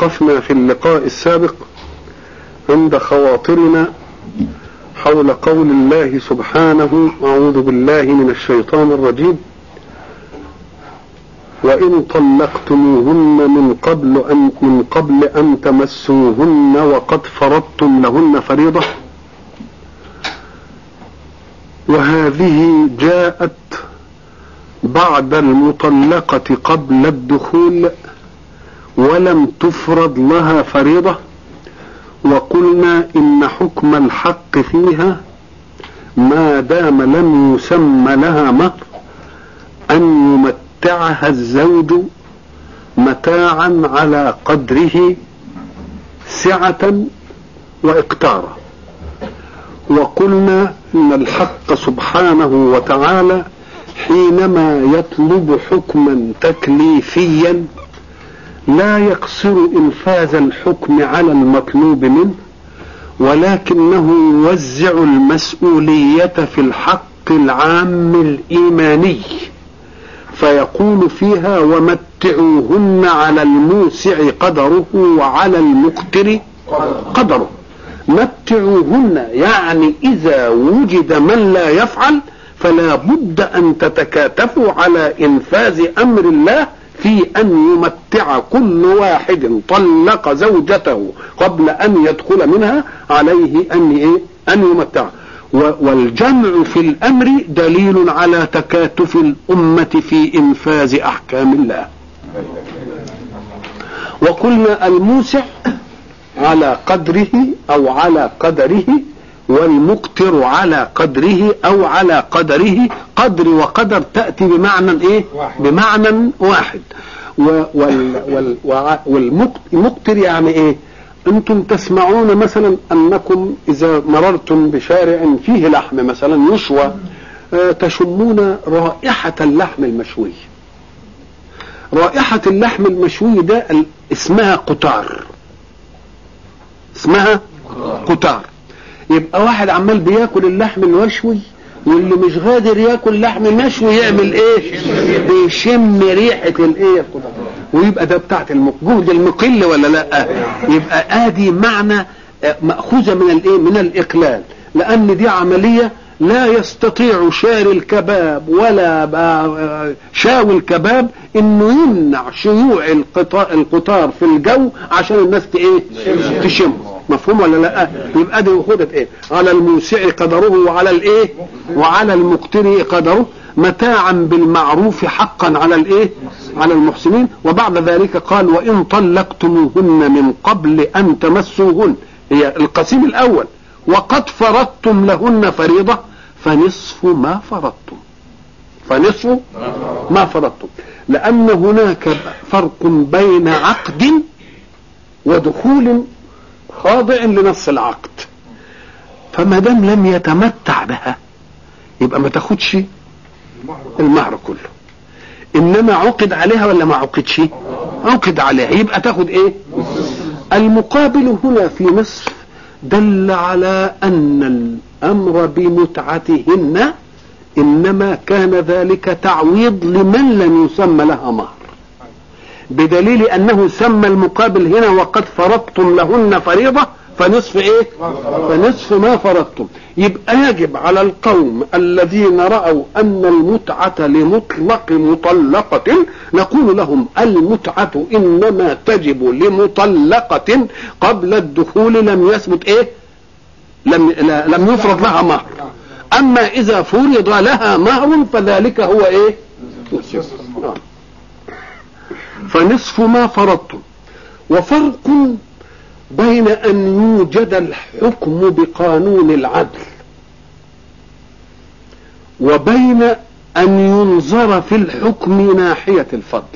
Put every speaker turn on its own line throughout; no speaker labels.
توقفنا في اللقاء السابق عند خواطرنا حول قول الله سبحانه أعوذ بالله من الشيطان الرجيم وإن طلقتموهن من قبل أن من قبل أن تمسوهن وقد فرضتم لهن فريضة وهذه جاءت بعد المطلقة قبل الدخول ولم تفرض لها فريضة وقلنا إن حكم الحق فيها ما دام لم يسم لها مهر أن يمتعها الزوج متاعا على قدره سعة وإقتارا وقلنا إن الحق سبحانه وتعالى حينما يطلب حكما تكليفيا لا يقصر انفاذ الحكم على المطلوب منه ولكنه يوزع المسؤوليه في الحق العام الايماني فيقول فيها ومتعوهن على الموسع قدره وعلى المقتر قدره متعوهن يعني اذا وجد من لا يفعل فلا بد ان تتكاتفوا على انفاذ امر الله في ان يمتع كل واحد طلق زوجته قبل ان يدخل منها عليه ان ايه ان يمتع والجمع في الامر دليل على تكاتف الامه في انفاذ احكام الله وقلنا الموسع على قدره او على قدره والمقتر على قدره او على قدره قدر وقدر تأتي بمعنى ايه واحد. بمعنى واحد وال وال والمقتر يعني ايه انتم تسمعون مثلا انكم اذا مررتم بشارع فيه لحم مثلا يشوى تشمون رائحة اللحم المشوي رائحة اللحم المشوي ده اسمها قطار اسمها قطار يبقى واحد عمال بياكل اللحم المشوي واللي مش قادر ياكل لحم مشوي يعمل ايه بيشم ريحه الايه ويبقى ده بتاعت الجهد المقل ولا لا يبقى ادي معنى ماخوذه من الايه من الاقلال لان دي عمليه لا يستطيع شاري الكباب ولا شاوي الكباب انه يمنع شيوع القطار في الجو عشان الناس ايه تشم مفهوم ولا لا يبقى دي خدت ايه على الموسع قدره وعلى الايه وعلى المقتر قدره متاعا بالمعروف حقا على الايه على المحسنين وبعد ذلك قال وان طلقتموهن من قبل ان تمسوهن هي القسيم الاول وقد فرضتم لهن فريضه فنصف ما فرضتم فنصف ما فرضتم لان هناك فرق بين عقد ودخول خاضع لنص العقد فما دام لم يتمتع بها يبقى ما تاخدش المهر كله انما عقد عليها ولا ما عقدش عقد عليها يبقى تاخد ايه المقابل هنا في مصر دل على ان الامر بمتعتهن انما كان ذلك تعويض لمن لم يسمى لها مهر بدليل انه سمى المقابل هنا وقد فرضتم لهن فريضة فنصف ايه فنصف ما فرضتم يبقى يجب على القوم الذين رأوا ان المتعة لمطلق مطلقة نقول لهم المتعة انما تجب لمطلقة قبل الدخول لم يثبت ايه لم لم يفرض لها مهر اما اذا فرض لها مهر فذلك هو ايه فنصف ما فرضتم وفرق بين ان يوجد الحكم بقانون العدل وبين ان ينظر في الحكم ناحيه الفضل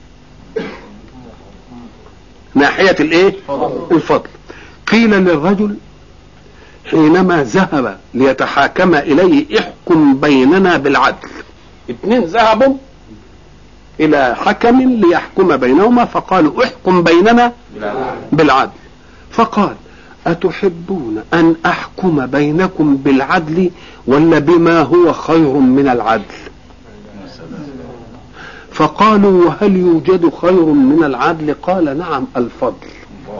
ناحيه الايه الفضل قيل للرجل حينما ذهب ليتحاكم اليه احكم بيننا بالعدل اثنين ذهبوا الى حكم ليحكم بينهما فقالوا احكم بيننا بالعدل فقال اتحبون ان احكم بينكم بالعدل ولا بما هو خير من العدل فقالوا وهل يوجد خير من العدل قال نعم الفضل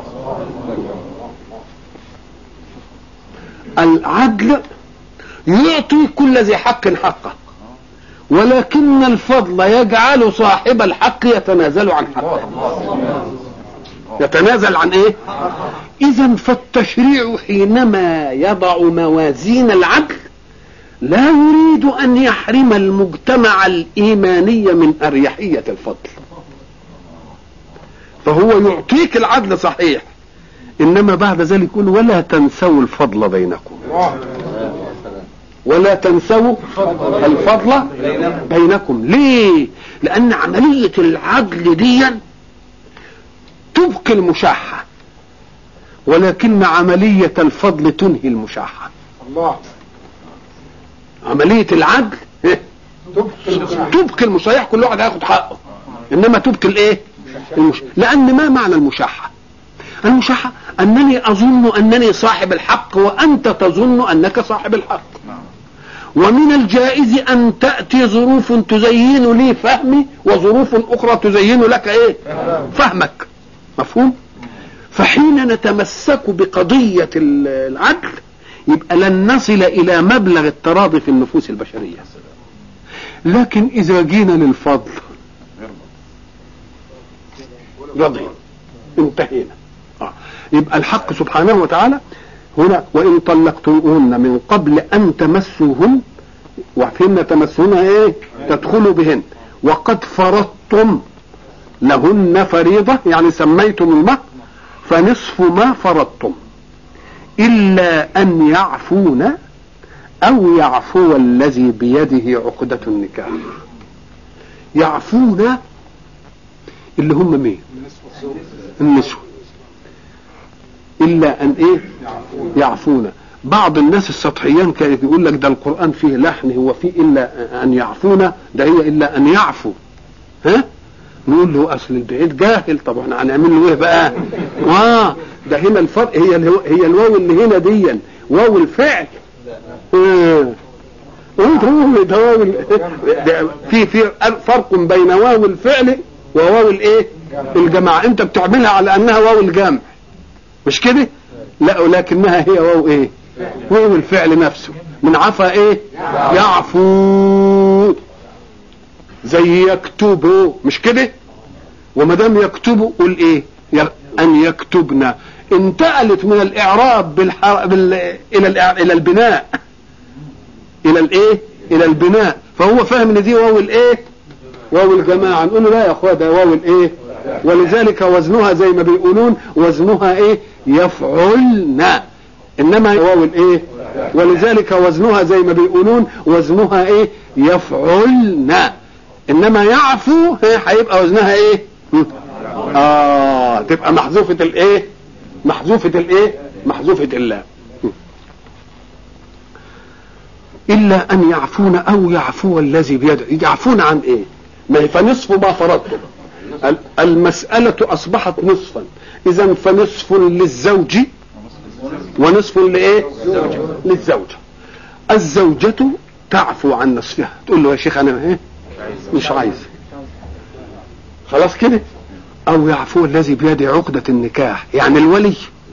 العدل يعطي كل ذي حق حقه ولكن الفضل يجعل صاحب الحق يتنازل عن حقه يتنازل عن ايه اذا فالتشريع حينما يضع موازين العدل لا يريد ان يحرم المجتمع الايماني من اريحيه الفضل فهو يعطيك العدل صحيح انما بعد ذلك يقول ولا تنسوا الفضل بينكم ولا تنسوا الفضل بينكم ليه لان عمليه العدل دي تبقي المشاحه ولكن عمليه الفضل تنهي المشاحه
الله
عمليه العدل إيه؟ تبقي المصالح كل واحد هياخد حقه انما تبقي الايه المش... لان ما معنى المشاحه المشاحه انني اظن انني صاحب الحق وانت تظن انك صاحب الحق ومن الجائز ان تاتي ظروف تزين لي فهمي وظروف اخرى تزين لك ايه فهمك مفهوم فحين نتمسك بقضيه العدل يبقى لن نصل الى مبلغ التراضي في النفوس البشريه لكن اذا جينا للفضل رضي انتهينا آه. يبقى الحق سبحانه وتعالى هنا وان طلقتموهن من قبل ان تمسوهن وفهمنا تمسوهن ايه تدخلوا بهن وقد فرضتم لهن فريضه يعني سميتم المهر فنصف ما فرضتم إلا أن يعفون أو يعفو الذي بيده عقدة النكاح يعفون اللي هم مين النسوة إلا أن إيه يعفون بعض الناس السطحيان كانت يقول لك ده القرآن فيه لحن هو فيه إلا أن يعفون ده هي إلا أن يعفو ها نقول له اصل البعيد جاهل طب احنا هنعمل له ايه بقى؟ اه ده هنا الفرق هي الهو هي الواو اللي هنا دي واو الفعل اه ده واو في في فرق بين واو الفعل وواو الايه؟ الجماعه انت بتعملها على انها واو الجمع مش كده؟ لا ولكنها هي واو ايه؟ واو الفعل نفسه من عفا ايه؟ يعفو زي يكتبوا مش كده وما دام يكتبوا قول ايه ان يكتبنا انتقلت من الاعراب بالح... بال... الى الإع... الى البناء الى الايه الى البناء فهو فاهم ان دي واو الايه واو الجماعه نقول له لا يا اخويا ده واو الايه ولذلك وزنها زي ما بيقولون وزنها ايه يفعلنا انما واو الايه ولذلك وزنها زي ما بيقولون وزنها ايه يفعلنا انما يعفو هيبقى وزنها ايه اه تبقى محذوفة الايه محذوفة الايه محذوفة الله الا ان يعفون او يعفو الذي بيده يعفون عن ايه ما هي فنصف ما فرضتم المسألة أصبحت نصفا إذا فنصف للزوج ونصف لإيه؟ للزوجة الزوجة تعفو عن نصفها تقول له يا شيخ أنا إيه؟ مش عايز خلاص كده او يعفو الذي بيده عقدة النكاح يعني الولي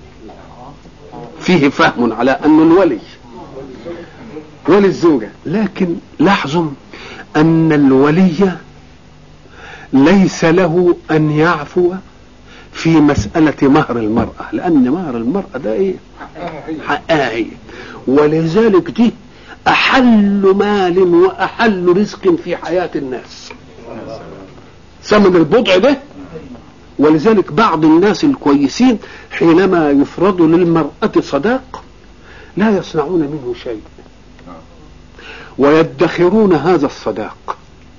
فيه فهم على ان الولي ولي الزوجة لكن لاحظوا ان الولي ليس له ان يعفو في مسألة مهر المرأة لأن مهر المرأة ده إيه؟ حقها هي ولذلك دي أحل مال وأحل رزق في حياة الناس ثمن البضع ده ولذلك بعض الناس الكويسين حينما يفرض للمرأة صداق لا يصنعون منه شيء ويدخرون هذا الصداق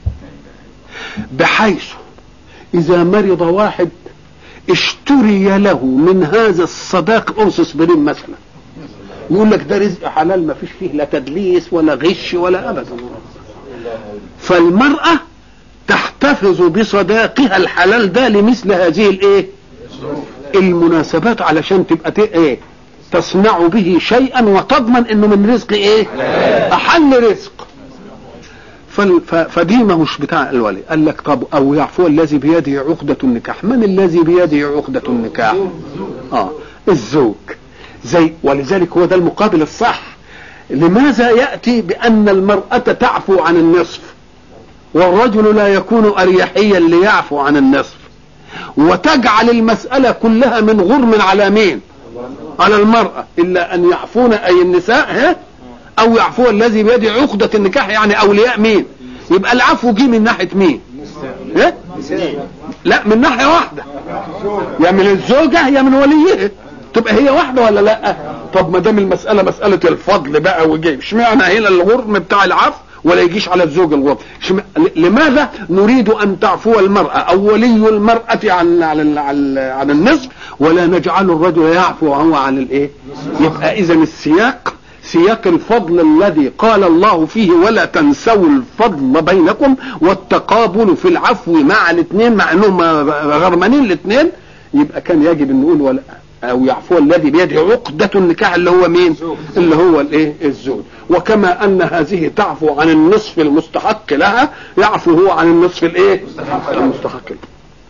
بحيث إذا مرض واحد اشتري له من هذا الصداق قرص اسبرين مثلا يقول لك ده رزق حلال ما فيش فيه لا تدليس ولا غش ولا ابدا فالمرأة تحتفظ بصداقها الحلال ده لمثل هذه الايه المناسبات علشان تبقى ايه تصنع به شيئا وتضمن انه من رزق ايه احل رزق فال- ف- فدي ما هوش بتاع الولي قال لك طب او يعفو الذي بيده عقدة النكاح من الذي بيده عقدة النكاح اه الزوج زي ولذلك هو ده المقابل الصح لماذا يأتي بأن المرأة تعفو عن النصف والرجل لا يكون أريحيا ليعفو عن النصف وتجعل المسألة كلها من غرم على مين على المرأة إلا أن يعفون أي النساء ها أو يعفو الذي بيده عقدة النكاح يعني أولياء مين يبقى العفو جه من ناحية مين ها؟ لا من ناحية واحدة يا من الزوجة يا من وليه تبقى هي واحدة ولا لا طب ما دام المسألة مسألة الفضل بقى وجيب اشمعنى هنا الغرم بتاع العفو ولا يجيش على الزوج الغرم شم... لماذا نريد ان تعفو المرأة او ولي المرأة عن عن عن, عن النصف ولا نجعل الرجل يعفو هو عن الايه يبقى اذا السياق سياق الفضل الذي قال الله فيه ولا تنسوا الفضل بينكم والتقابل في العفو مع الاثنين مع انهم غرمانين الاثنين يبقى كان يجب ان نقول ولا او يعفو الذي بيده عقدة النكاح اللي هو مين اللي هو الايه الزوج وكما ان هذه تعفو عن النصف المستحق لها يعفو هو عن النصف الايه المستحق له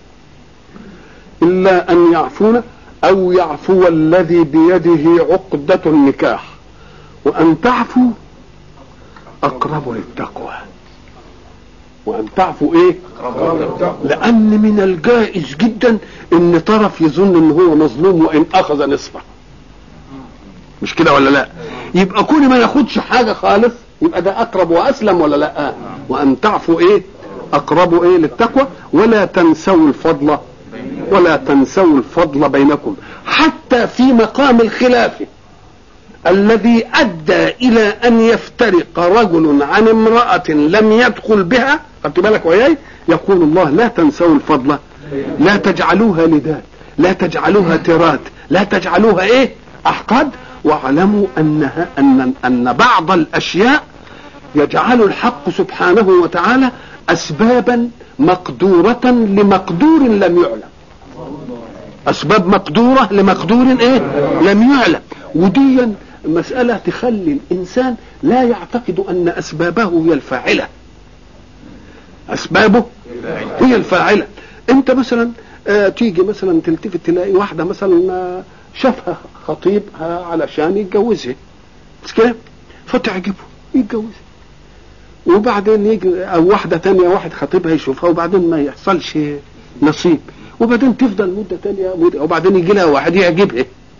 الا ان يعفون او يعفو الذي بيده عقدة النكاح وان تعفو اقرب للتقوى وان تعفو ايه لان من الجائز جدا ان طرف يظن ان هو مظلوم وان اخذ نصفه مش كده ولا لا يبقى كل ما ياخدش حاجه خالص يبقى ده اقرب واسلم ولا لا وان تعفو ايه اقرب ايه للتقوى ولا تنسوا الفضل ولا تنسوا الفضل بينكم حتى في مقام الخلاف الذي ادى الى ان يفترق رجل عن امراه لم يدخل بها خدت بالك وياي يقول الله لا تنسوا الفضل لا تجعلوها لذات لا تجعلوها تراد لا تجعلوها ايه احقاد واعلموا انها ان ان بعض الاشياء يجعل الحق سبحانه وتعالى اسبابا مقدورة لمقدور لم يعلم اسباب مقدورة لمقدور ايه لم يعلم وديا مسألة تخلي الانسان لا يعتقد ان اسبابه هي الفاعلة اسبابه هي الفاعلة انت مثلا آه تيجي مثلا تلتفت تلاقي واحدة مثلا آه شافها خطيبها علشان يتجوزها مش كده فتعجبه يتجوزها وبعدين يجي او واحدة تانية واحد خطيبها يشوفها وبعدين ما يحصلش نصيب وبعدين تفضل مدة تانية مدة وبعدين يجي لها واحد يعجبها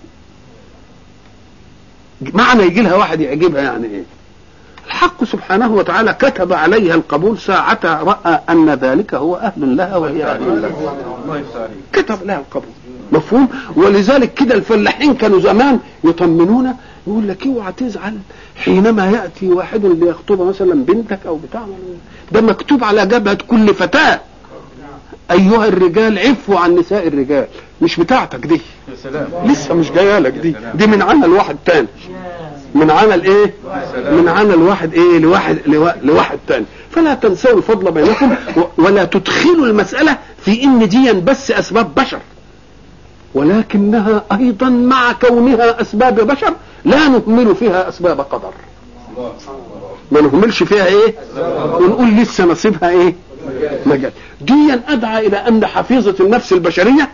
معنى يجي لها واحد يعجبها يعني ايه الحق سبحانه وتعالى كتب عليها القبول ساعتها رأى أن ذلك هو أهل لها وهي أهل له كتب لها القبول مفهوم ولذلك كده الفلاحين كانوا زمان يطمنونا يقول لك اوعى تزعل حينما ياتي واحد ليخطب مثلا بنتك او بتاع ده مكتوب على جبهه كل فتاه ايها الرجال عفوا عن نساء الرجال مش بتاعتك دي لسه مش جايه لك دي دي من عمل واحد تاني من عمل ايه من عمل واحد ايه لواحد لواحد تاني فلا تنسوا الفضل بينكم ولا تدخلوا المساله في ان دي بس اسباب بشر ولكنها ايضا مع كونها اسباب بشر لا نهمل فيها اسباب قدر ما نهملش فيها ايه ونقول لسه نصيبها ايه مجال ديا ادعى الى ان حفيظه النفس البشريه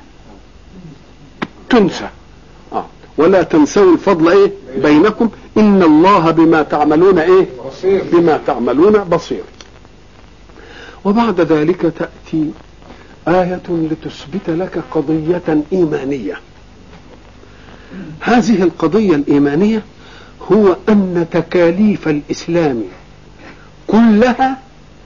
تنسى آه. ولا تنسوا الفضل ايه بينكم ان الله بما تعملون ايه
بصير.
بما تعملون بصير وبعد ذلك تاتي آية لتثبت لك قضية إيمانية هذه القضية الإيمانية هو أن تكاليف الإسلام كلها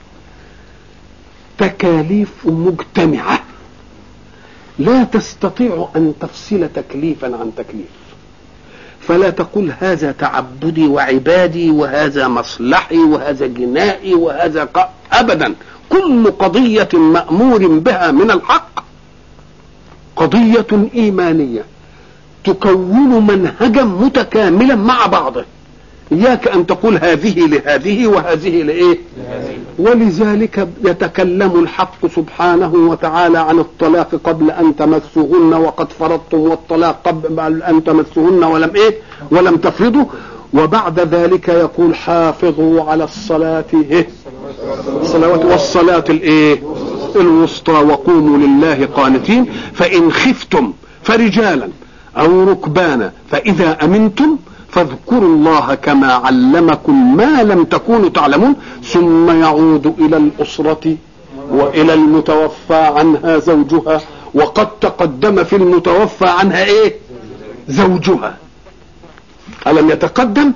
تكاليف مجتمعة لا تستطيع أن تفصل تكليفا عن تكليف فلا تقول هذا تعبدي وعبادي وهذا مصلحي وهذا جنائي وهذا ق... أبدا كل قضية مأمور بها من الحق قضية إيمانية تكون منهجا متكاملا مع بعضه إياك أن تقول هذه لهذه وهذه لإيه ولذلك يتكلم الحق سبحانه وتعالى عن الطلاق قبل أن تمسوهن وقد فرضتم والطلاق قبل أن تمسوهن ولم إيه ولم تفرضوا وبعد ذلك يقول حافظوا على الصلاة إيه الصلوات والصلاة الايه الوسطى وقوموا لله قانتين فإن خفتم فرجالا أو ركبانا فإذا أمنتم فاذكروا الله كما علمكم ما لم تكونوا تعلمون ثم يعود إلى الأسرة وإلى المتوفى عنها زوجها وقد تقدم في المتوفى عنها إيه زوجها ألم يتقدم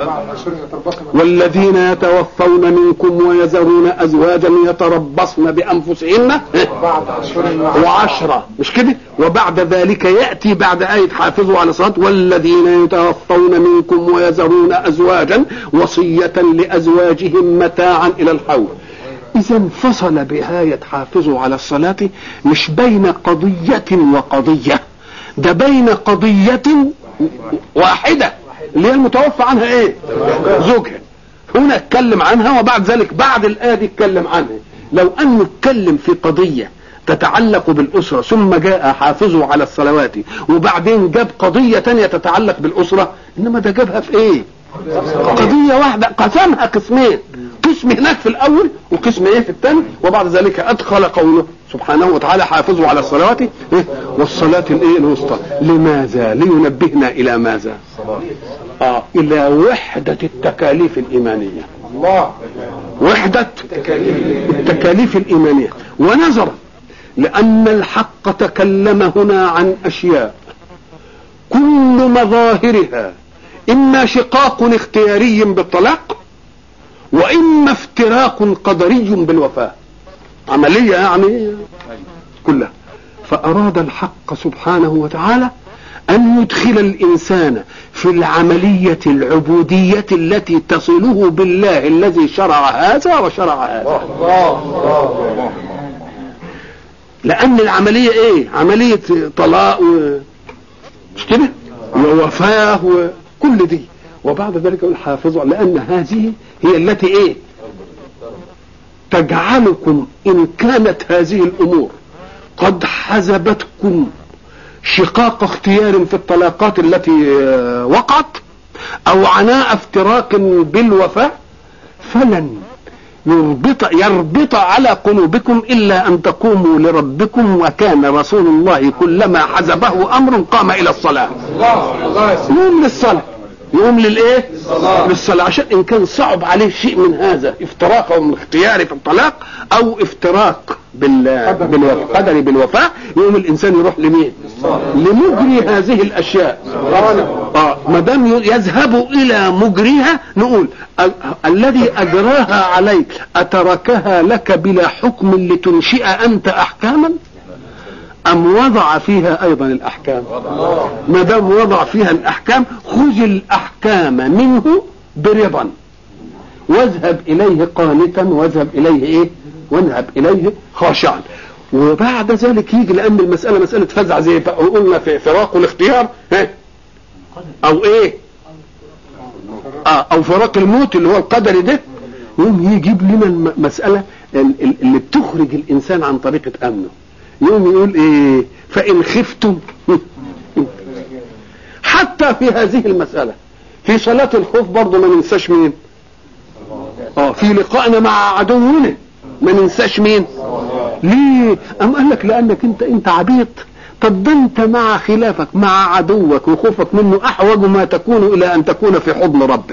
والذين يتوفون منكم ويذرون أزواجا يتربصن بأنفسهن وعشرة مش كده وبعد ذلك يأتي بعد آية حافظوا على الصلاة والذين يتوفون منكم ويذرون أزواجا وصية لأزواجهم متاعا إلى الحول إذا انفصل بآية حافظوا على الصلاة مش بين قضية وقضية ده بين قضية واحدة اللي هي المتوفى عنها ايه زوجها هنا اتكلم عنها وبعد ذلك بعد الآية دي اتكلم عنها لو أنه اتكلم في قضية تتعلق بالأسرة ثم جاء حافظوا على الصلوات وبعدين جاب قضية تانية تتعلق بالأسرة إنما ده جابها في إيه قضية واحدة قسمها قسمين قسم هناك في الأول وقسم إيه في الثاني وبعد ذلك أدخل قوله سبحانه وتعالى حافظوا على الصلوات إيه؟ والصلاة الإيه الوسطى لماذا لينبهنا إلى ماذا آه إلى وحدة التكاليف الإيمانية
الله
وحدة التكاليف الإيمانية ونظرا لأن الحق تكلم هنا عن أشياء كل مظاهرها إما شقاق اختياري بالطلاق وإما افتراق قدري بالوفاة عملية يعني كلها فأراد الحق سبحانه وتعالى أن يدخل الإنسان في العملية العبودية التي تصله بالله الذي شرع هذا وشرع هذا
الله الله
لأن العملية إيه؟ عملية طلاق و... مش كده؟ ووفاة وكل دي وبعد ذلك يقول حافظوا لأن هذه هي التي إيه؟ تجعلكم إن كانت هذه الأمور قد حزبتكم شقاق اختيار في الطلاقات التي آه، وقعت أو عناء افتراق بالوفاة فلن يربط يربط على قلوبكم إلا أن تقوموا لربكم وكان رسول الله كلما حزبه أمر قام إلى الصلاة
الله الله يا سيدي
يقوم للصلاة يقوم للايه
للصلاة.
للصلاة عشان ان كان صعب عليه شيء من هذا افتراق او اختياري في الطلاق او افتراق بال بالقدر بالوفاة يقوم الانسان يروح لمين لمجري هذه الاشياء اه ما دام يذهب الى مجريها نقول ال- الذي اجراها عليك اتركها لك بلا حكم لتنشئ انت احكاما ام وضع فيها ايضا الاحكام ما دام وضع فيها الاحكام خذ الاحكام منه برضا واذهب اليه قانتا واذهب اليه ايه واذهب اليه خاشعا وبعد ذلك يجي لان المساله مساله فزع زي ما قلنا في فراق الاختيار ها او ايه آه او فراق الموت اللي هو القدري ده يقوم يجيب لنا المساله ال- ال- اللي بتخرج الانسان عن طريقه امنه يقوم يقول ايه فان خفتم حتى في هذه المساله في صلاه الخوف برضه ما ننساش مين اه في لقائنا مع عدونا ما ننساش مين ليه ام قال لك لانك انت انت عبيط طب ده انت مع خلافك مع عدوك وخوفك منه احوج ما تكون الى ان تكون في حضن ربك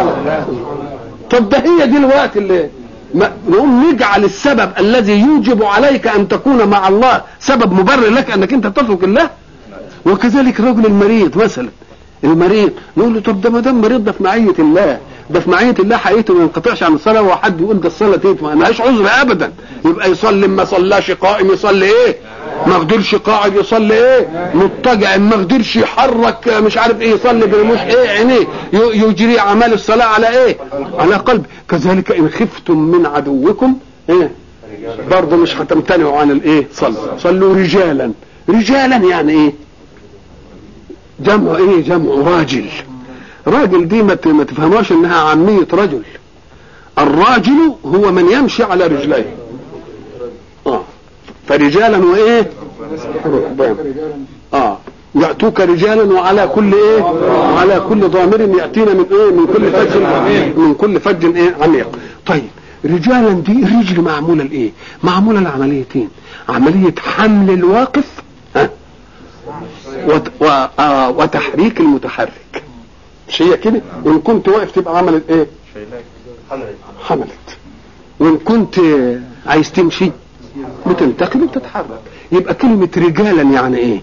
طب ده هي دي الوقت اللي ما نقوم نجعل السبب الذي يوجب عليك ان تكون مع الله سبب مبرر لك انك انت تترك الله وكذلك الرجل المريض مثلا المريض نقول له طب ده ما دام مريض ده في معيه الله ده في معيه الله حقيقته ما ينقطعش عن الصلاه وحد يقول ده الصلاه دي ما لهاش عذر ابدا يبقى يصلي ما صلاش قائم يصلي ايه ما قدرش قاعد يصلي ايه مضطجع ما قدرش يحرك مش عارف ايه يصلي برموش ايه عينيه ي- يجري اعمال الصلاه على ايه على قلب كذلك ان خفتم من عدوكم ايه برضه مش هتمتنعوا عن الايه صلوا صلوا رجالا رجالا يعني ايه جمع ايه جمع راجل راجل دي ما ت- ما تفهموش انها عامية رجل الراجل هو من يمشي على رجليه اه فرجالا وايه ركبان اه يأتوك رجالا وعلى كل ايه وعلى كل ضامر يأتينا من ايه من كل فج من كل فج ايه عميق طيب رجالا دي الرجل معمولة لإيه معمولة لعمليتين عملية حمل الواقف ها وت... و... آه وتحريك المتحرك مش هي كده وان كنت واقف تبقى عملت ايه حملت وان كنت عايز تمشي بتنتقل وبتتحرك يبقى كلمة رجالا يعني ايه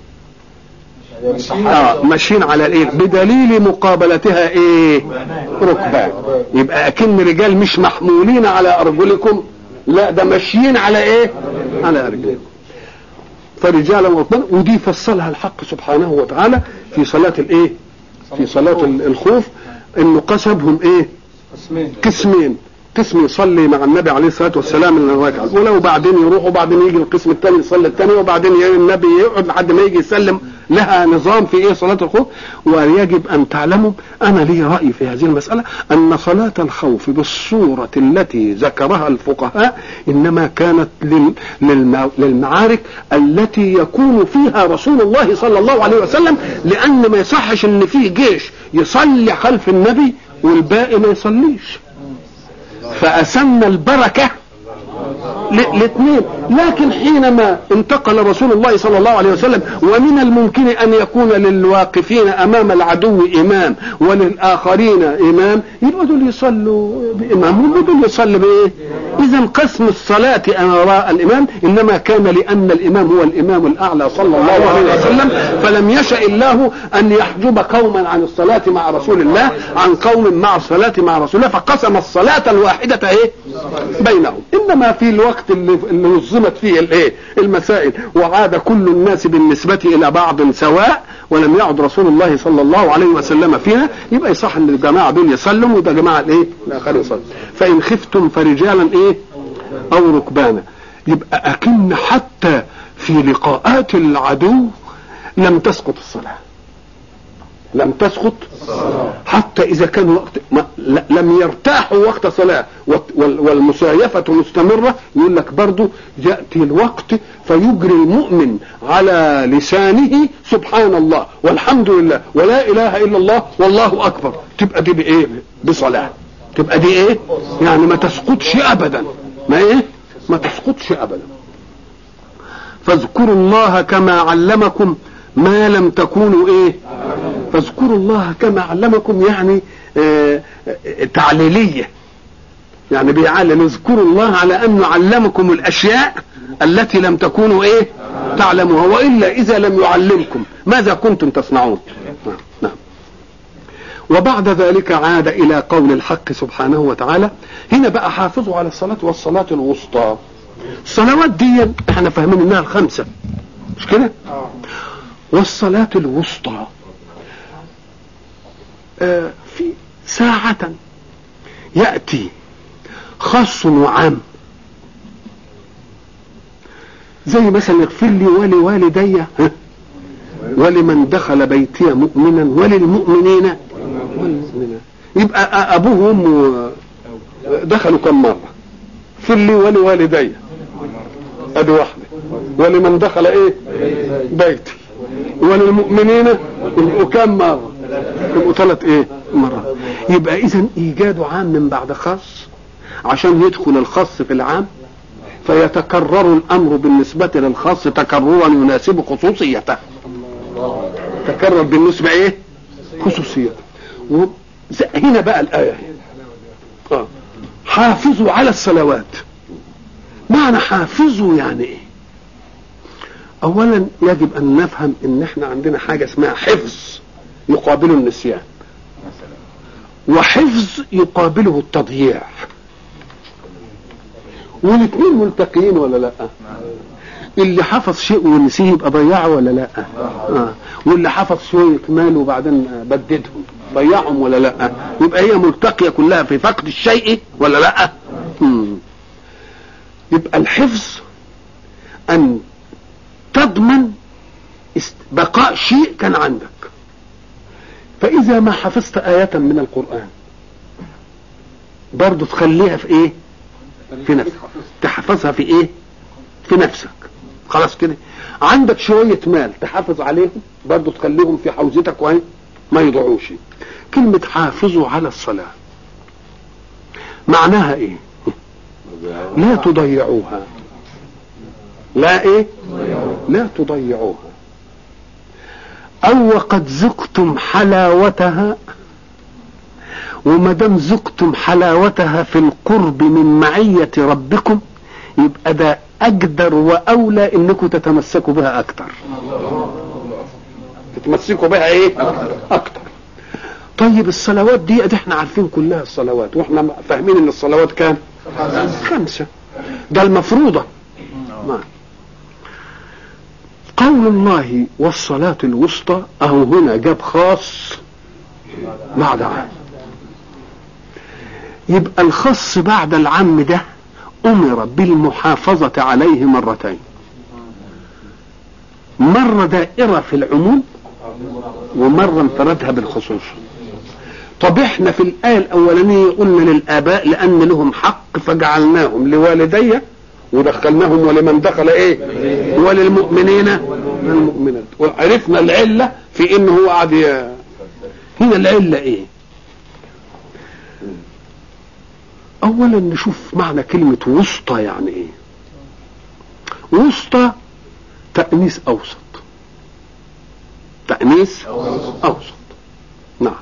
اه ماشيين على الايه بدليل مقابلتها ايه ركبان يبقى اكن رجال مش محمولين على ارجلكم لا ده ماشيين على ايه على ارجلكم فرجالا وركبان ودي فصلها الحق سبحانه وتعالى في صلاة الايه في صلاة الخوف انه قسمهم ايه قسمين قسم يصلي مع النبي عليه الصلاه والسلام من الركعه الاولى وبعدين يروح وبعدين يجي القسم الثاني يصلي الثاني وبعدين النبي يقعد لحد ما يجي يسلم لها نظام في ايه صلاه الخوف ويجب ان تعلموا انا لي راي في هذه المساله ان صلاه الخوف بالصوره التي ذكرها الفقهاء انما كانت للمعارك التي يكون فيها رسول الله صلى الله عليه وسلم لان ما يصحش ان فيه جيش يصلي خلف النبي والباقي ما يصليش فأسن البركة الاثنين لكن حينما انتقل رسول الله صلى الله عليه وسلم ومن الممكن ان يكون للواقفين امام العدو امام وللاخرين امام يبقى دول يصلوا بامام ودول يصلي بايه اذا قسم الصلاه وراء الامام انما كان لان الامام هو الامام الاعلى صلى الله عليه وسلم فلم يشا الله ان يحجب قوما عن الصلاه مع رسول الله عن قوم مع الصلاه مع رسول الله فقسم الصلاه الواحده ايه بينهم انما في الوقت اللي اللي نظمت فيه الايه المسائل وعاد كل الناس بالنسبه الى بعض سواء ولم يعد رسول الله صلى الله عليه وسلم فيها يبقى يصح ان الجماعه دول يسلموا وده جماعه الايه الاخر يصلي فان خفتم فرجالا ايه او ركبانا يبقى اكن حتى في لقاءات العدو لم تسقط الصلاه لم تسقط حتى اذا كان وقت ما لم يرتاحوا وقت صلاه والمسايفه مستمره يقول لك برضه ياتي الوقت فيجري المؤمن على لسانه سبحان الله والحمد لله ولا اله الا الله والله اكبر تبقى دي بايه بصلاه تبقى دي ايه يعني ما تسقطش ابدا ما ايه ما تسقطش ابدا فاذكروا الله كما علمكم ما لم تكونوا ايه فاذكروا الله كما علمكم يعني آه تعليلية يعني بيعلم اذكروا الله على انه علمكم الاشياء التي لم تكونوا ايه تعلموها والا اذا لم يعلمكم ماذا كنتم تصنعون نعم. نعم. وبعد ذلك عاد الى قول الحق سبحانه وتعالى هنا بقى حافظوا على الصلاة والصلاة الوسطى الصلوات دي احنا فاهمين انها الخمسة مش كده والصلاة الوسطى آه في ساعة يأتي خاص وعام زي مثلا اغفر لي ولوالدي ولمن دخل بيتي مؤمنا وللمؤمنين والمؤمنات يبقى ابوه وامه دخلوا كم مره اغفر لي ولوالدي ادي واحده ولمن دخل ايه بيتي وللمؤمنين يبقوا كم مره يبقوا ثلاث ايه مرات يبقى اذا ايجاد عام من بعد خاص عشان يدخل الخاص في العام فيتكرر الامر بالنسبة للخاص تكررا يناسب خصوصيته تكرر بالنسبة ايه خصوصيته هنا بقى الآية آه. حافظوا على الصلوات معنى حافظوا يعني ايه اولا يجب ان نفهم ان احنا عندنا حاجة اسمها حفظ يقابل النسيان وحفظ يقابله التضييع والاثنين ملتقيين ولا لا اللي حفظ شيء ونسيه يبقى ضيعه ولا لا آه. واللي حفظ شوية مال وبعدين بددهم ضيعهم ولا لا يبقى هي ملتقية كلها في فقد الشيء ولا لا مم. يبقى الحفظ ان تضمن بقاء شيء كان عندك فإذا ما حفظت آية من القرآن برضه تخليها في إيه؟ في نفسك تحفظها في إيه؟ في نفسك خلاص كده عندك شوية مال تحافظ عليهم برضه تخليهم في حوزتك وين ما يضيعوش كلمة حافظوا على الصلاة معناها إيه؟ لا تضيعوها لا ايه لا تضيعوها او وقد ذقتم حلاوتها وما دام ذقتم حلاوتها في القرب من معية ربكم يبقى ده اجدر واولى انكم تتمسكوا بها اكتر تتمسكوا بها ايه اكتر طيب الصلوات دي ادي احنا عارفين كلها الصلوات واحنا فاهمين ان الصلوات كام خمسة ده المفروضة ما. قول الله والصلاة الوسطى اهو هنا جاب خاص بعد عام يبقى الخاص بعد العام ده امر بالمحافظة عليه مرتين مرة دائرة في العموم ومرة انفردها بالخصوص طب احنا في الآية الأولانية قلنا للآباء لأن لهم حق فجعلناهم لوالدي ودخلناهم ولمن دخل ايه وللمؤمنين والمؤمنات وعرفنا العلة في انه هو قاعد ي- هنا العلة ايه اولا نشوف معنى كلمة وسطى يعني ايه وسطى تأنيس اوسط تأنيس اوسط نعم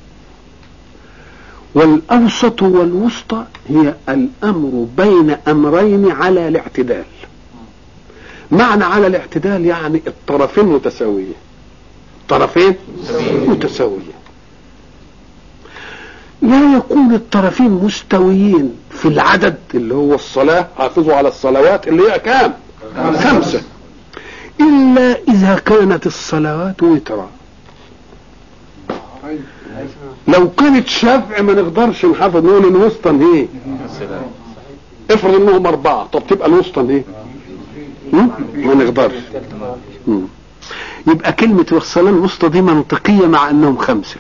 والاوسط والوسطى هي الامر بين امرين على الاعتدال معنى على الاعتدال يعني الطرفين متساوية طرفين متساوية لا يكون الطرفين مستويين في العدد اللي هو الصلاة حافظوا على الصلوات اللي هي كام خمسة إلا إذا كانت الصلوات وترا لو كانت شفع ما نقدرش نحافظ نقول الوسطى ايه افرض انهم اربعة طب تبقى الوسطى ايه هم؟ ما نقدرش هم. يبقى كلمة الصلاة الوسطى دي منطقية مع انهم خمسة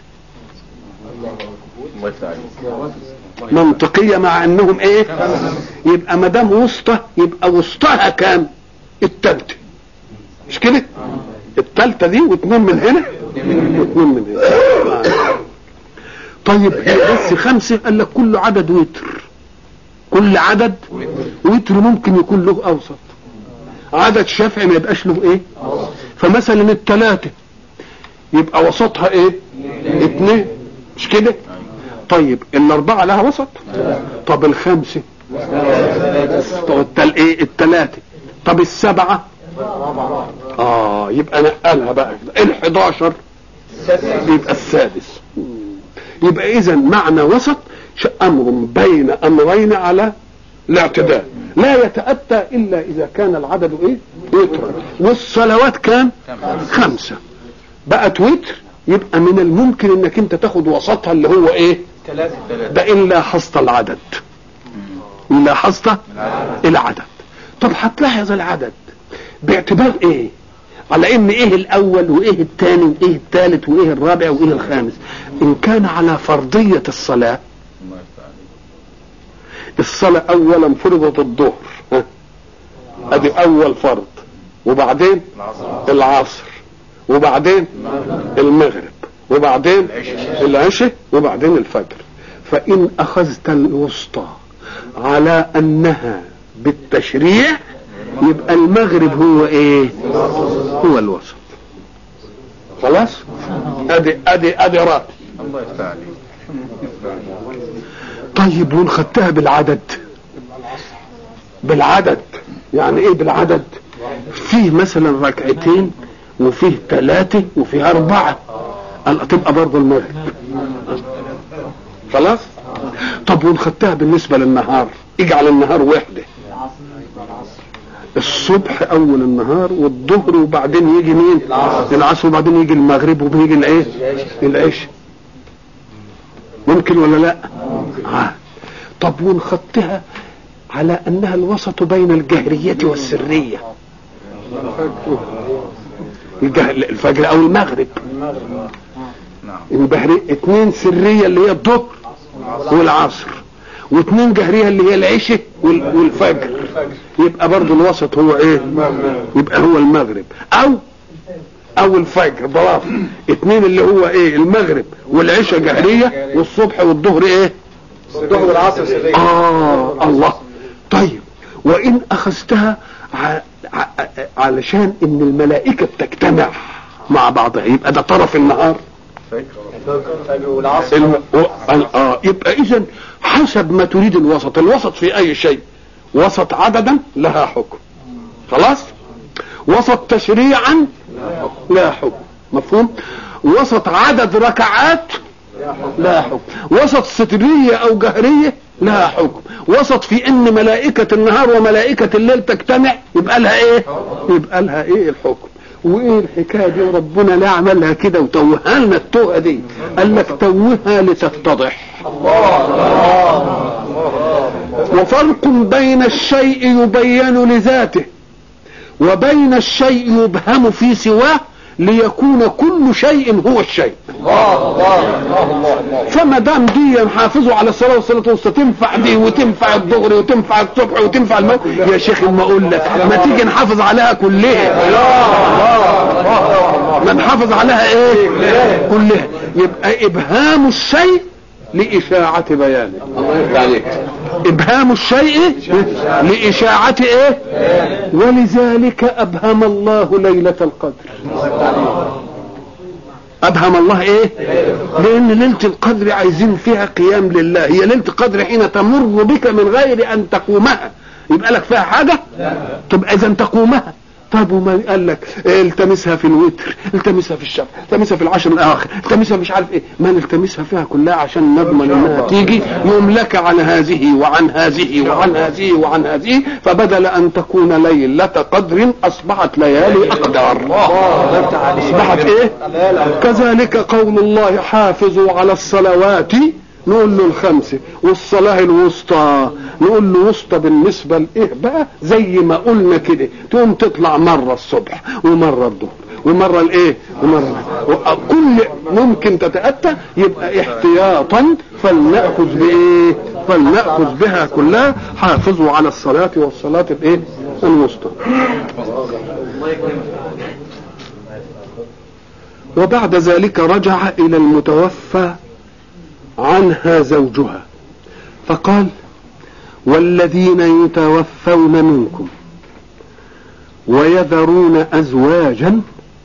منطقية مع انهم ايه يبقى ما دام وسطى يبقى وسطها كام التالتة مش كده التالتة دي واثنين من هنا واثنين من هنا آه. طيب هي بس خمسة قال لك كل عدد وتر كل عدد وتر ممكن يكون له اوسط عدد شافعي ما يبقاش له ايه فمثلا الثلاثة يبقى وسطها ايه اتنين مش كده طيب الاربعة لها وسط طب الخمسة طب التل ايه الثلاثة طب السبعة اه يبقى نقلها بقى ال11 يبقى السادس يبقى اذا معنى وسط ش- امر بين امرين على الاعتدال لا يتأتى الا اذا كان العدد ايه وترا والصلوات كام خمسة بقت وتر يبقى من الممكن انك انت تاخد وسطها اللي هو ايه ده ان لاحظت العدد ان لاحظت العدد طب هتلاحظ العدد باعتبار ايه على ان ايه الاول وايه الثاني وايه الثالث وايه الرابع وايه الخامس ان كان على فرضية الصلاة الصلاة اولا فرضت الظهر ها؟ ادي اول فرض وبعدين العصر وبعدين المغرب وبعدين العشاء وبعدين الفجر فان اخذت الوسطى على انها بالتشريع يبقى المغرب هو ايه هو الوسط خلاص ادي ادي ادي رأي
الله يفتح عليك
طيب وان خدتها بالعدد بالعدد يعني ايه بالعدد فيه مثلا ركعتين وفيه ثلاثة وفيه أربعة قال تبقى برضه المغرب خلاص طب وان خدتها بالنسبة للنهار اجعل النهار وحده الصبح اول النهار والظهر وبعدين يجي مين العصر وبعدين يجي المغرب وبيجي الايه العشاء ممكن ولا لا آه. طب وان خدتها على انها الوسط بين الجهرية والسرية الجه- الفجر او المغرب
نعم
البهري اتنين سرية اللي هي الظهر والعصر واتنين جهرية اللي هي العشاء وال- والفجر يبقى برضو الوسط هو ايه يبقى هو المغرب او او الفجر برافو اتنين اللي هو ايه المغرب والعشاء جهرية والصبح والظهر ايه
الظهر والعصر سرية
اه الله طيب وان اخذتها ع... ع... علشان ان الملائكه بتجتمع مع بعضها يبقى ده طرف النهار
والعصر
الم... و... اه يبقى اذا حسب ما تريد الوسط الوسط في اي شيء وسط عددا لها حكم خلاص وسط تشريعا لا حكم مفهوم وسط عدد ركعات لا حكم وسط سترية او جهرية لها حكم وسط في ان ملائكة النهار وملائكة الليل تجتمع يبقى لها ايه يبقى لها ايه الحكم وايه الحكايه دي وربنا لا عملها كده وتوهها لنا التوهه دي قال لك توهها لتتضح وفرق بين الشيء يبين لذاته وبين الشيء يبهم في سواه ليكون كل شيء هو الشيء فما دام دي حافظوا على الصلاه والصلاه والسلام تنفع دي وتنفع الظهر وتنفع الصبح وتنفع المغرب يا شيخ ما اقول لك ما تيجي نحافظ عليها كلها ما نحافظ عليها ايه كلها يبقى ابهام الشيء لإشاعة بيانه الله يرضى عليك إبهام الشيء لإشاعة إيه ولذلك أبهم الله ليلة القدر أبهم الله إيه لأن ليلة القدر عايزين فيها قيام لله هي ليلة القدر حين تمر بك من غير أن تقومها يبقى لك فيها حاجة طب إذا تقومها طب وما قال لك التمسها في الوتر التمسها في الشفع التمسها في العشر الاواخر التمسها مش عارف ايه ما نلتمسها فيها كلها عشان نضمن انها تيجي يملك عن هذه وعن هذه وعن هذه وعن هذه فبدل ان تكون ليلة قدر اصبحت ليالي اقدار اصبحت ايه كذلك قول الله حافظوا على الصلوات نقول له الخمسة والصلاة الوسطى نقول له وسطى بالنسبة لإيه بقى زي ما قلنا كده تقوم تطلع مرة الصبح ومرة الظهر ومرة الايه ومرة كل ممكن تتأتى يبقى احتياطا فلنأخذ بايه فلنأخذ بها كلها حافظوا على الصلاة والصلاة الايه الوسطى وبعد ذلك رجع الى المتوفى عنها زوجها فقال والذين يتوفون منكم ويذرون ازواجا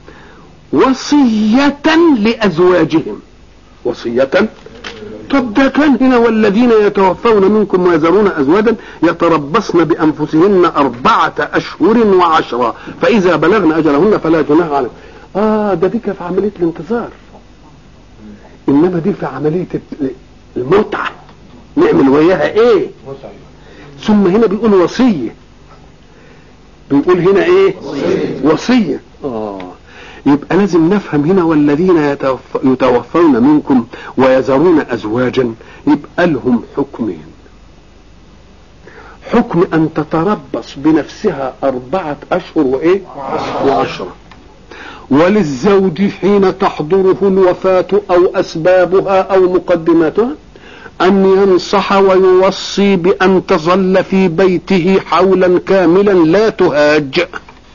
وصية لازواجهم وصية طب ده كان هنا والذين يتوفون منكم ويذرون ازواجا يتربصن بانفسهن اربعة اشهر وعشرة فاذا بلغن اجلهن فلا جناح عليهم اه ده دي في عملية الانتظار انما دي في عمليه المتعه نعمل وياها ايه ثم هنا بيقول وصيه بيقول هنا ايه وصيه اه يبقى لازم نفهم هنا والذين يتوف... يتوفون منكم ويذرون ازواجا يبقى لهم حكمين حكم ان تتربص بنفسها اربعه اشهر وايه وعشره وللزوج حين تحضره الوفاة أو أسبابها أو مقدماتها أن ينصح ويوصي بأن تظل في بيته حولا كاملا لا تهاج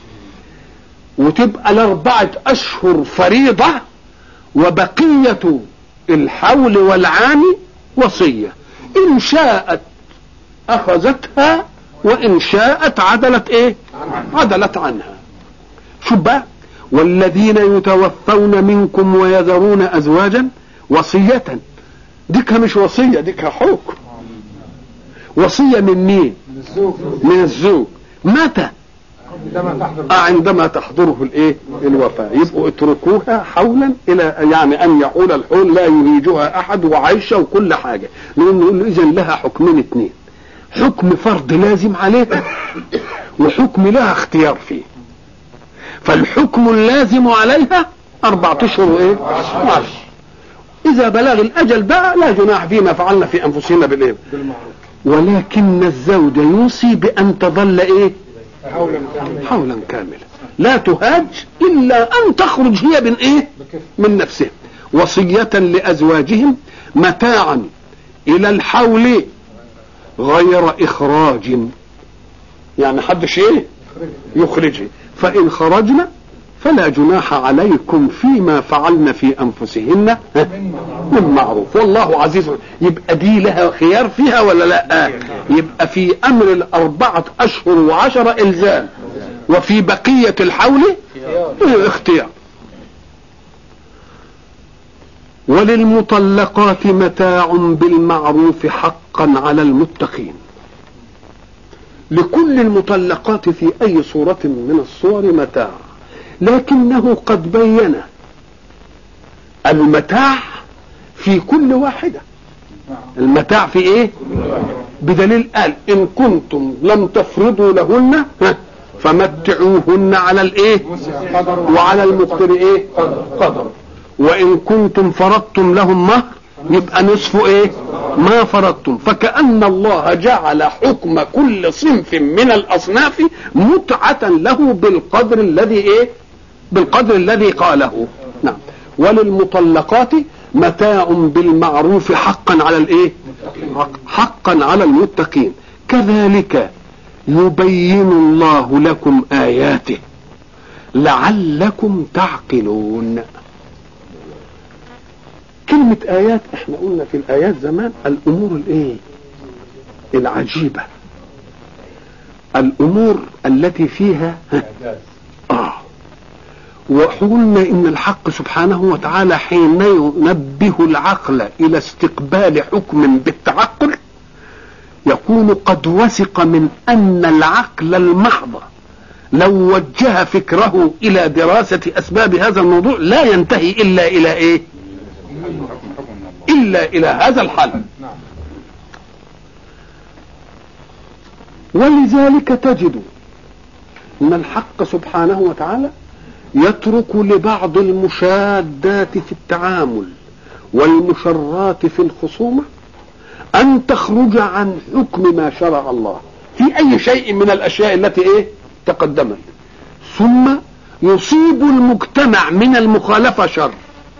وتبقى الأربعة أشهر فريضة وبقية الحول والعام وصية إن شاءت أخذتها وإن شاءت عدلت إيه عدلت عنها شو بقى والذين يتوفون منكم ويذرون ازواجا وصية ديك مش وصية ديك حكم وصية من مين من الزوج متى آه عندما تحضره الايه الوفاة يبقوا اتركوها حولا الى يعني ان يحول الحول لا يهيجها احد وعايشة وكل حاجة لان نقول له اذا لها حكمين اتنين حكم فرض لازم عليها وحكم لها اختيار فيه فالحكم اللازم عليها أربعة أشهر وإيه؟ وعشر إذا بلغ الأجل بقى لا جناح فيما فعلنا في أنفسنا بالإيه؟ ولكن الزوج يوصي بأن تظل إيه؟ حولا كاملا لا تهاج إلا أن تخرج هي من إيه؟ من نفسها وصية لأزواجهم متاعا إلى الحول غير إخراج يعني حدش إيه؟ يخرجه فإن خرجنا فلا جناح عليكم فيما فعلن في انفسهن من معروف والله عزيز يبقى دي لها خيار فيها ولا لا يبقى في امر الاربعه اشهر وعشره الزام وفي بقيه الحول اختيار وللمطلقات متاع بالمعروف حقا على المتقين لكل المطلقات في اي صورة من الصور متاع لكنه قد بين المتاع في كل واحدة المتاع في ايه بدليل قال ان كنتم لم تفرضوا لهن فمتعوهن على الايه وعلى المقتر ايه قدر وان كنتم فرضتم لهم مهر يبقى نصف ايه ما فرضتم فكأن الله جعل حكم كل صنف من الاصناف متعة له بالقدر الذي ايه بالقدر الذي قاله نعم وللمطلقات متاع بالمعروف حقا على الايه حقا على المتقين كذلك يبين الله لكم اياته لعلكم تعقلون كلمة آيات احنا قلنا في الآيات زمان الأمور الإيه؟ العجيبة الأمور التي فيها آه وقلنا إن الحق سبحانه وتعالى حين ينبه العقل إلى استقبال حكم بالتعقل يكون قد وثق من أن العقل المحض لو وجه فكره إلى دراسة أسباب هذا الموضوع لا ينتهي إلا إلى إيه؟ إلا إلى هذا الحل ولذلك تجد أن الحق سبحانه وتعالى يترك لبعض المشادات في التعامل والمشرات في الخصومة أن تخرج عن حكم ما شرع الله في أي شيء من الأشياء التي إيه تقدمت ثم يصيب المجتمع من المخالفة شر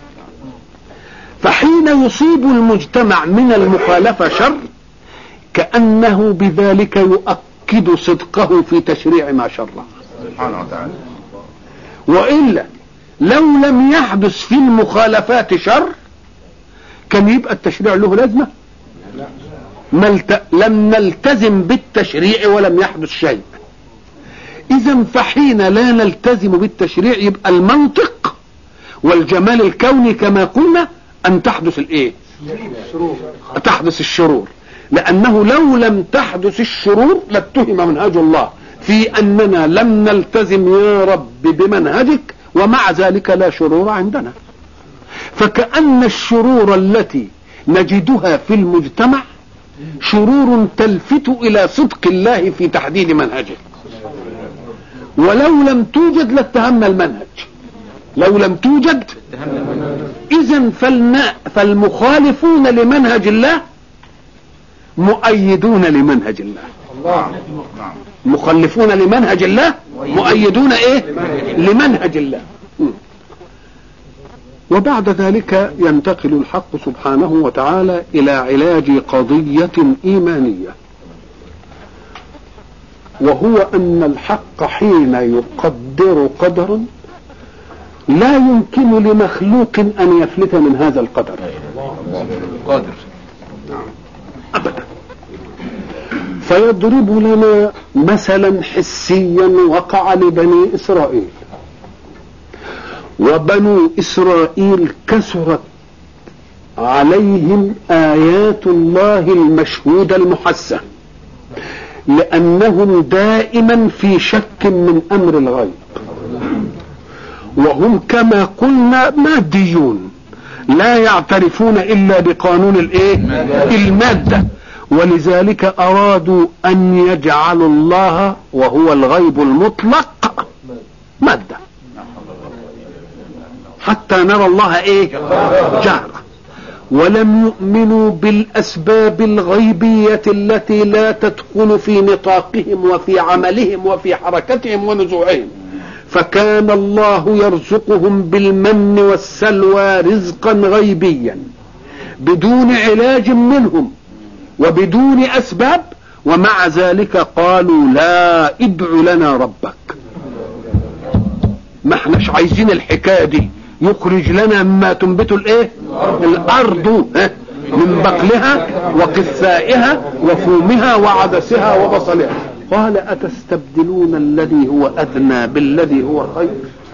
فحين يصيب المجتمع من المخالفة شر كأنه بذلك يؤكد صدقه في تشريع ما شرع
سبحانه وتعالى
وإلا لو لم يحدث في المخالفات شر كان يبقى التشريع له لازمة ملت... لم نلتزم بالتشريع ولم يحدث شيء إذا فحين لا نلتزم بالتشريع يبقى المنطق والجمال الكوني كما قلنا أن تحدث الإيه؟ تحدث الشرور لأنه لو لم تحدث الشرور لاتهم منهج الله في أننا لم نلتزم يا رب بمنهجك ومع ذلك لا شرور عندنا فكأن الشرور التي نجدها في المجتمع شرور تلفت إلى صدق الله في تحديد منهجه ولو لم توجد لاتهمنا المنهج لو لم توجد إذا فالنا فالمخالفون لمنهج الله مؤيدون لمنهج الله
نعم
مخلفون لمنهج الله مؤيدون ايه لمنهج الله م. وبعد ذلك ينتقل الحق سبحانه وتعالى الى علاج قضيه ايمانيه وهو ان الحق حين يقدر قدرا لا يمكن لمخلوق ان يفلت من هذا القدر
قادر
ابدا فيضرب لنا مثلا حسيا وقع لبني اسرائيل وبنو اسرائيل كثرت عليهم ايات الله المشهوده المحسه لانهم دائما في شك من امر الغيب وهم كما قلنا ماديون لا يعترفون الا بقانون الايه الماده ولذلك ارادوا ان يجعلوا الله وهو الغيب المطلق ماده حتى نرى الله ايه جهرا ولم يؤمنوا بالاسباب الغيبيه التي لا تدخل في نطاقهم وفي عملهم وفي حركتهم ونزوعهم فكان الله يرزقهم بالمن والسلوى رزقا غيبيا بدون علاج منهم وبدون اسباب ومع ذلك قالوا لا ادع لنا ربك ما احناش عايزين الحكايه دي يخرج لنا مما تنبت الايه الارض ها؟ من بقلها وقثائها وفومها وعدسها وبصلها قال اتستبدلون الذي هو ادنى بالذي هو خير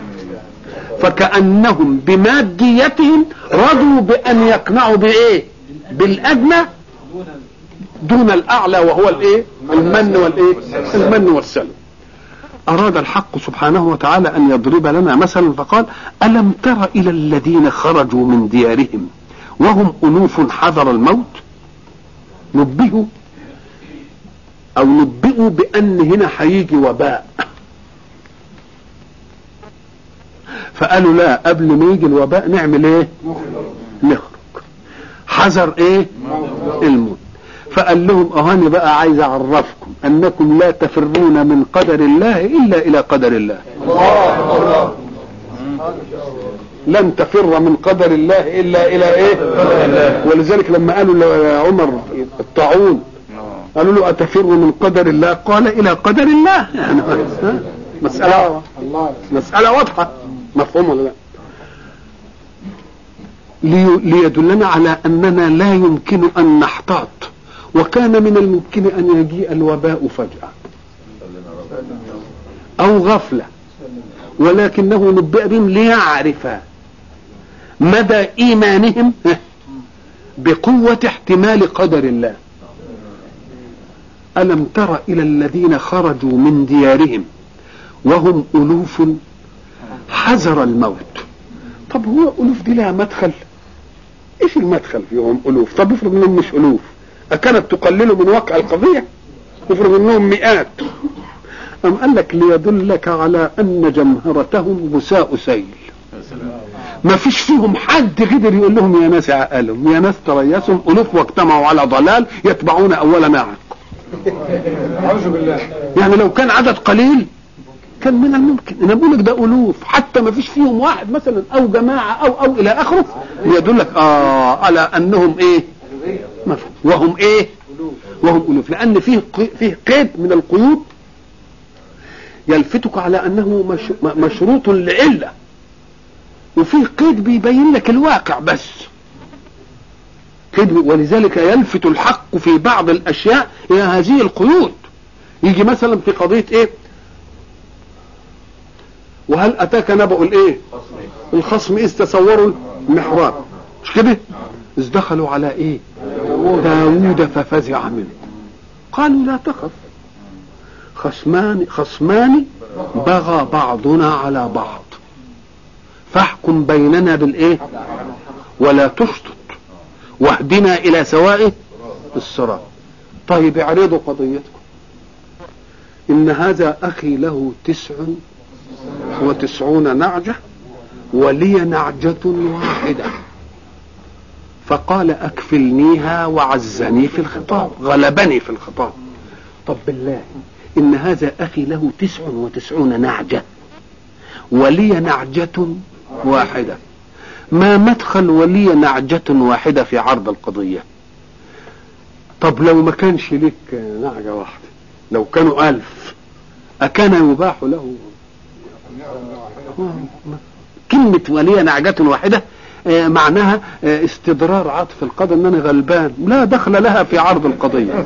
فكانهم بماديتهم رضوا بان يقنعوا بايه بالادنى دون الاعلى وهو الايه المن والايه المن والسلم أراد الحق سبحانه وتعالى أن يضرب لنا مثلا فقال ألم تر إلى الذين خرجوا من ديارهم وهم ألوف حذر الموت نبهوا أو نبئوا بأن هنا هيجي وباء فقالوا لا قبل ما يجي الوباء نعمل ايه نخرج حذر ايه الموت فقال لهم اهاني بقى عايز اعرفكم انكم لا تفرون من قدر الله الا الى قدر الله لن تفر من قدر الله الا الى ايه ولذلك لما قالوا لعمر الطاعون قالوا له اتفر من قدر الله قال الى قدر الله يعني ها؟ مسألة مسألة واضحة مفهوم ولا لا لي- ليدلنا على اننا لا يمكن ان نحتاط وكان من الممكن ان يجيء الوباء فجأة او غفلة ولكنه نبئ بهم ليعرف مدى ايمانهم بقوة احتمال قدر الله ألم تر إلى الذين خرجوا من ديارهم وهم ألوف حذر الموت طب هو ألوف دي لها مدخل إيش المدخل فيهم ألوف طب افرض إنهم مش ألوف أكانت تقلل من واقع القضية افرض إنهم مئات أم قال لك ليدلك على أن جمهرتهم بساء سيل ما فيش فيهم حد قدر يقول لهم يا ناس عقلهم يا ناس تريسهم ألوف واجتمعوا على ضلال يتبعون أول ناعق
أعوذ بالله
يعني لو كان عدد قليل كان من الممكن انا بقول لك ده الوف حتى ما فيش فيهم واحد مثلا او جماعه او او الى اخره يدلك اه على انهم ايه مفهوم. وهم ايه وهم الوف لان فيه قي- فيه قيد من القيود يلفتك على انه مش م- مشروط لعله وفيه قيد بيبين لك الواقع بس قيد ولذلك يلفت الحق في بعض الاشياء الى هذه القيود يجي مثلا في قضيه ايه وهل اتاك نبأ الايه الخصم اذ تصوروا المحراب مش كده اذ دخلوا على ايه داوود ففزع منه قالوا لا تخف خصمان خصمان بغى بعضنا على بعض فاحكم بيننا بالايه ولا تشطط واهدنا الى سواء الصراط طيب اعرضوا قضيتكم ان هذا اخي له تسع وتسعون نعجة ولي نعجة واحدة فقال أكفلنيها وعزني في الخطاب غلبني في الخطاب طب بالله إن هذا أخي له تسع وتسعون نعجة ولي نعجة واحدة ما مدخل ولي نعجة واحدة في عرض القضية طب لو ما كانش لك نعجة واحدة لو كانوا ألف أكان يباح له كلمة ولي نعجة واحدة آه، معناها آه، استدرار عطف القضاء ان انا غلبان لا دخل لها في عرض القضية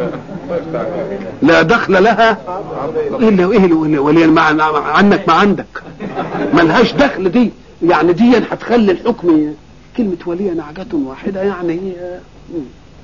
لا دخل لها ايه اللي ايه اللي ولي مع عنك ما عندك ملهاش دخل دي يعني دي هتخلي الحكم كلمة ولي نعجة واحدة يعني آه، مم.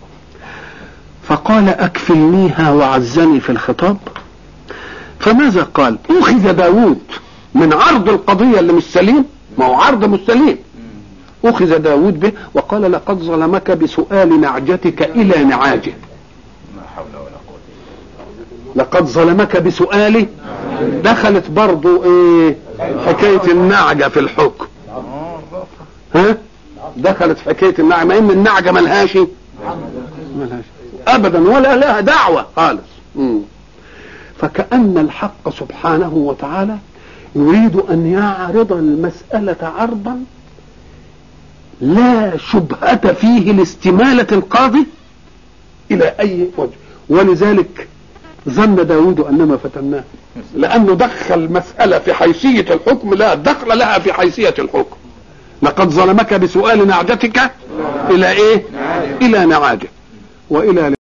فقال اكفلنيها وعزني في الخطاب فماذا قال اخذ داوود من عرض القضية اللي مش سليم ما هو عرض مش سليم اخذ داوود به وقال لقد ظلمك بسؤال نعجتك الى نعاجه
لا حول ولا قوة
لقد ظلمك بسؤال دخلت برضو ايه حكاية النعجة في الحكم ها دخلت في حكاية النعجة مع ان النعجة ملهاش ملهاش ابدا ولا لها دعوة خالص مم. فكأن الحق سبحانه وتعالى يريد أن يعرض المسألة عرضا لا شبهة فيه لاستمالة القاضي إلى أي وجه ولذلك ظن داود أنما فتناه لانه دخل مساله في حيثيه الحكم لا دخل لها في حيثيه الحكم لقد ظلمك بسؤال نعجتك الى ايه الى نعاجه والى